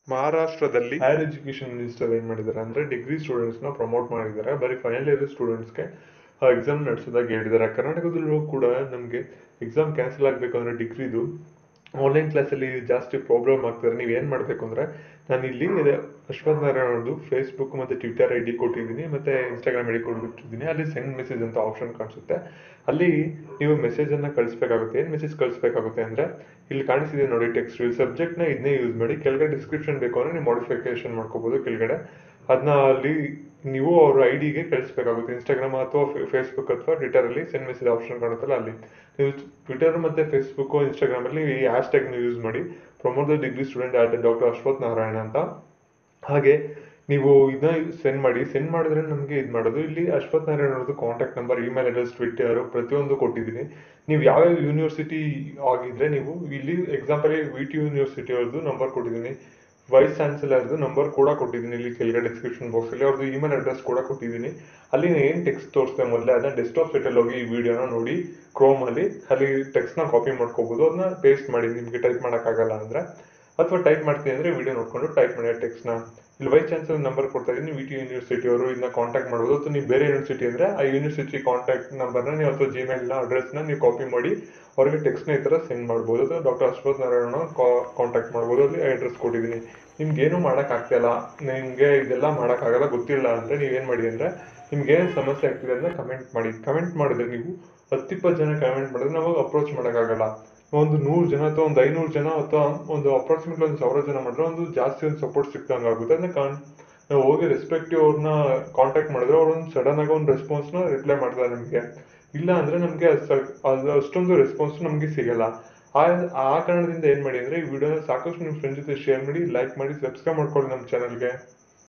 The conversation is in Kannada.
ಮಹಾರಾಷ್ಟ್ರದಲ್ಲಿ ಹೈಯರ್ ಎಜುಕೇಶನ್ ಮಿನಿಸ್ಟರ್ ಏನ್ ಮಾಡಿದ್ದಾರೆ ಅಂದ್ರೆ ಡಿಗ್ರಿ ಸ್ಟೂಡೆಂಟ್ಸ್ ನ ಪ್ರಮೋಟ್ ಮಾಡಿದ್ದಾರೆ ಬರೀ ಫೈನಲ್ ಇಯರ್ ಸ್ಟೂಡೆಂಟ್ಸ್ಗೆ ಎಕ್ಸಾಮ್ ನಡೆಸೋದಾಗಿ ಹೇಳಿದ್ದಾರೆ ಕರ್ನಾಟಕದಲ್ಲೂ ಕೂಡ ನಮಗೆ ಎಕ್ಸಾಮ್ ಕ್ಯಾನ್ಸಲ್ ಆಗಬೇಕು ಅಂದ್ರೆ ಡಿಗ್ರಿದು ಆನ್ಲೈನ್ ಕ್ಲಾಸಲ್ಲಿ ಜಾಸ್ತಿ ಪ್ರಾಬ್ಲಮ್ ಆಗ್ತದೆ ನೀವು ಏನು ಮಾಡಬೇಕು ಅಂದರೆ ನಾನು ಇಲ್ಲಿ ಅಶ್ವಥ್ ನಾರಾಯಣ ಅವ್ರದ್ದು ಫೇಸ್ಬುಕ್ ಮತ್ತು ಟ್ವಿಟರ್ ಐ ಡಿ ಕೊಟ್ಟಿದ್ದೀನಿ ಮತ್ತು ಇನ್ಸ್ಟಾಗ್ರಾಮ್ ಐ ಡಿ ಕೊಟ್ಟಿದ್ದೀನಿ ಅಲ್ಲಿ ಸೆಂಡ್ ಮೆಸೇಜ್ ಅಂತ ಆಪ್ಷನ್ ಕಾಣಿಸುತ್ತೆ ಅಲ್ಲಿ ನೀವು ಮೆಸೇಜನ್ನು ಕಳಿಸ್ಬೇಕಾಗುತ್ತೆ ಏನು ಮೆಸೇಜ್ ಕಳಿಸ್ಬೇಕಾಗುತ್ತೆ ಅಂದರೆ ಇಲ್ಲಿ ಕಾಣಿಸಿದೆ ನೋಡಿ ಟೆಕ್ಸ್ಟ್ ಸಬ್ಜೆಕ್ಟ್ನ ಇದನ್ನೇ ಯೂಸ್ ಮಾಡಿ ಕೆಳಗಡೆ ಡಿಸ್ಕ್ರಿಪ್ಷನ್ ಬೇಕು ಅಂದರೆ ನೀವು ಮಾಡಿಫಿಕೇಶನ್ ಮಾಡ್ಕೋಬೋದು ಕೆಳಗಡೆ ಅದನ್ನ ಅಲ್ಲಿ ನೀವು ಅವ್ರ ಐ ಡಿಗೆ ಕಳಿಸ್ಬೇಕಾಗುತ್ತೆ ಇನ್ಸ್ಟಾಗ್ರಾಮ್ ಅಥವಾ ಫೇಸ್ಬುಕ್ ಅಥವಾ ಟ್ವಿಟರಲ್ಲಿ ಸೆಂಡ್ ಮೆಸೇಜ್ ಆಪ್ಷನ್ ಕಾಣುತ್ತಲ್ಲ ಅಲ್ಲಿ ನೀವು ಟ್ವಿಟರ್ ಮತ್ತು ಫೇಸ್ಬುಕ್ ಇನ್ಸ್ಟಾಗ್ರಾಮಲ್ಲಿ ಈ ಹ್ಯಾಶ್ ಟ್ಯಾಗ್ನ ಯೂಸ್ ಮಾಡಿ promote the degree student at doctor Ashwath Narayana ಅಂತ ಹಾಗೆ ನೀವು ಇದನ್ನ ಸೆಂಡ್ ಮಾಡಿ ಸೆಂಡ್ ಮಾಡಿದ್ರೆ ನಮಗೆ ಇದು ಮಾಡೋದು ಇಲ್ಲಿ ಅಶ್ವಥ್ ನಾರಾಯಣ ಅವ್ರದ್ದು contact number email address Twitter ಪ್ರತಿಯೊಂದು ಕೊಟ್ಟಿದ್ದೀನಿ ನೀವು ಯಾವ್ಯಾವ ಯೂನಿವರ್ಸಿಟಿ ಆಗಿದ್ರೆ ನೀವು ಇಲ್ಲಿ ಎಕ್ಸಾಂಪಲ್ ವಿ ಟಿ ಯೂನಿವರ್ಸಿಟಿ ಅವ್ರದ್ದು ನಂಬರ್ ಕೊಟ್ಟಿದ್ದೀನಿ ವೈಸ್ ಚಾನ್ಸಲರ್ದು ನಂಬರ್ ಕೂಡ ಕೊಟ್ಟಿದ್ದೀನಿ ಇಲ್ಲಿ ಕೆಳಗಡೆ ಡಿಸ್ಕ್ರಿಪ್ಷನ್ ಬಾಕ್ಸಲ್ಲಿ ಅವ್ರದ್ದು ಇಮೇಲ್ ಅಡ್ರೆಸ್ ಕೂಡ ಕೊಟ್ಟಿದ್ದೀನಿ ಅಲ್ಲಿ ಏನು ಟೆಕ್ಸ್ಟ್ ತೋರಿಸ್ತೇವೆ ಮೊದಲೇ ಅದನ್ನ ಡೆಸ್ಕ್ಟಾಪ್ ಸೈಟಲ್ಲಿ ಹೋಗಿ ಈ ವಿಡಿಯೋನ ನೋಡಿ ಕ್ರೋಮಲ್ಲಿ ಅಲ್ಲಿ ಟೆಕ್ಸ್ಟ್ನ ಕಾಪಿ ಮಾಡ್ಕೋಬೋದು ಅದನ್ನ ಪೇಸ್ಟ್ ಮಾಡಿ ನಿಮಗೆ ಟೈಪ್ ಮಾಡೋಕ್ಕಾಗಲ್ಲ ಅಂದರೆ ಅಥವಾ ಟೈಪ್ ಮಾಡ್ತೀನಿ ಅಂದರೆ ವಿಡಿಯೋ ನೋಡ್ಕೊಂಡು ಟೈಪ್ ಮಾಡಿ ಟೆಕ್ಸ್ಟ್ನ ಇಲ್ಲಿ ವೈಸ್ ಚಾನ್ಸಲರ್ ನಂಬರ್ ಕೊಡ್ತಾ ಇದ್ದೀನಿ ವಿ ಟಿ ಯೂನಿವರ್ಸಿಟಿ ಅವರು ಇದನ್ನ ಕಾಂಟ್ಯಾಕ್ಟ್ ಮಾಡ್ಬೋದು ಅಥವಾ ನೀವು ಬೇರೆ ಯೂನಿವರ್ಸಿಟಿ ಅಂದರೆ ಆ ಯೂನಿವರ್ಸಿಟಿ ಕಾಂಟ್ಯಾಕ್ಟ್ ನಂಬರ್ನ ನೀವು ಅಥವಾ ಜಿಮೇಲ್ನ ಅಡ್ರೆಸ್ನ ನೀವು ಕಾಪಿ ಮಾಡಿ ಅವ್ರಿಗೆ ಟೆಕ್ಸ್ಟ್ನ ಈ ಥರ ಸೆಂಡ್ ಮಾಡ್ಬೋದು ಅಥವಾ ಡಾಕ್ಟರ್ ಅಶ್ವಥ್ ನಾರಾಯಣ ಕಾಂಟ್ಯಾಕ್ಟ್ ಮಾಡ್ಬೋದು ಅಲ್ಲಿ ಅಡ್ರೆಸ್ ಕೊಟ್ಟಿದ್ದೀನಿ ನಿಮ್ಗೆ ಏನು ಮಾಡೋಕ್ಕಾಗ್ತಿಲ್ಲ ನಿಮಗೆ ಇದೆಲ್ಲ ಮಾಡೋಕ್ಕಾಗಲ್ಲ ಗೊತ್ತಿಲ್ಲ ಅಂದರೆ ನೀವೇನು ಮಾಡಿ ಅಂದರೆ ನಿಮ್ಗೆ ಏನು ಸಮಸ್ಯೆ ಆಗ್ತಿದೆ ಅಂದರೆ ಕಮೆಂಟ್ ಮಾಡಿ ಕಮೆಂಟ್ ಮಾಡಿದ್ರೆ ನೀವು ಹತ್ತಿಪ್ಪತ್ತು ಜನ ಕಮೆಂಟ್ ಮಾಡಿದ್ರೆ ನಾವು ಅಪ್ರೋಚ್ ಮಾಡೋಕ್ಕಾಗಲ್ಲ ಒಂದು ನೂರು ಜನ ಅಥವಾ ಒಂದು ಐನೂರು ಜನ ಅಥವಾ ಒಂದು ಅಪ್ರಾಕ್ಸಿಮೇಟ್ಲಿ ಒಂದು ಸಾವಿರ ಜನ ಮಾಡಿದ್ರೆ ಒಂದು ಜಾಸ್ತಿ ಒಂದು ಸಪೋರ್ಟ್ ಸಿಕ್ತಂಗೆ ಆಗುತ್ತೆ ಅದನ್ನ ಕಾನ್ ನಾವು ಹೋಗಿ ರೆಸ್ಪೆಕ್ಟಿವ್ ಅವ್ರನ್ನ ಕಾಂಟ್ಯಾಕ್ಟ್ ಮಾಡಿದ್ರೆ ಅವ್ರು ಒಂದು ಸಡನ್ ಆಗಿ ಒಂದು ರೆಸ್ಪಾನ್ಸ್ನ ರಿಪ್ಲೈ ಮಾಡ್ತಾರೆ ನಮಗೆ ಇಲ್ಲ ಅಂದರೆ ನಮಗೆ ಅದು ಅಷ್ಟೊಂದು ರೆಸ್ಪಾನ್ಸ್ ನಮಗೆ ಸಿಗಲ್ಲ ಆ ಆ ಕಾರಣದಿಂದ ಏನು ಮಾಡಿ ಅಂದರೆ ಈ ವಿಡಿಯೋನ ಸಾಕಷ್ಟು ನಿಮ್ಮ ಫ್ರೆಂಡ್ ಜೊತೆ ಶೇರ್ ಮಾಡಿ ಲೈಕ್ ಮಾಡಿ ಸಬ್ಸ್ಕ್ರೈಬ್ ಮಾಡ್ಕೊಳ್ಳಿ ನಮ್ಮ ಚಾನಲ್ಗೆ